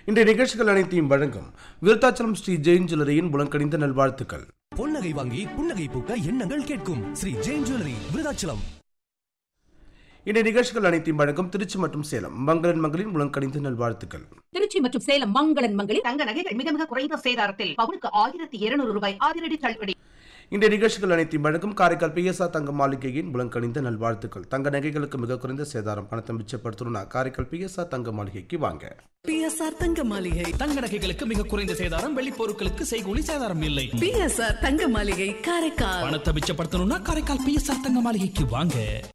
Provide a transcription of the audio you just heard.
இன்றைய நிகழ்ச்சிகள் அனைத்தையும் வழங்கும் விருத்தாச்சலம் ஸ்ரீ ஜெயின் ஜுவல்லரியின் புலங்கணிந்த நல்வாழ்த்துக்கள் பொன்னகை வாங்கி புன்னகை பூக்க எண்ணங்கள் கேட்கும் ஸ்ரீ ஜெயின் ஜுவல்லரி விருதாச்சலம் இன்றைய நிகழ்ச்சிகள் அனைத்தையும் வழங்கும் திருச்சி மற்றும் சேலம் மங்களன் மங்களின் புலங்கணிந்த நல்வாழ்த்துக்கள் திருச்சி மற்றும் சேலம் மங்களன் மங்களில் தங்க நகைகள் மிக மிக குறைந்த சேதாரத்தில் பவுனுக்கு ஆயிரத்தி இருநூறு ரூபாய் அதிரடி தள்ளுபடி இன்றைய நிகழ்ச்சிகள் அனைத்தையும் வழங்கும் காரைக்கால் பிஎஸ்ஆர் தங்க மாளிகையின் புலங்கணிந்த நல்வாழ்த்துக்கள் தங்க நகைகளுக்கு மிக குறைந்த சேதாரம் பணத்தை மிச்சப்படுத்தணும்னா காரைக்கால் பிஎஸ்ஆர் தங்க மாளிகைக்கு வாங்க பிஎஸ்ஆர் தங்க மாளிகை தங்க நகைகளுக்கு மிக குறைந்த சேதாரம் வெள்ளி பொருட்களுக்கு செய்கூலி சேதாரம் இல்லை பிஎஸ்ஆர் தங்க மாளிகை காரைக்கால் பணத்தை மிச்சப்படுத்தணும்னா காரைக்கால் பிஎஸ்ஆர் தங்க மாளிகைக்கு வாங்க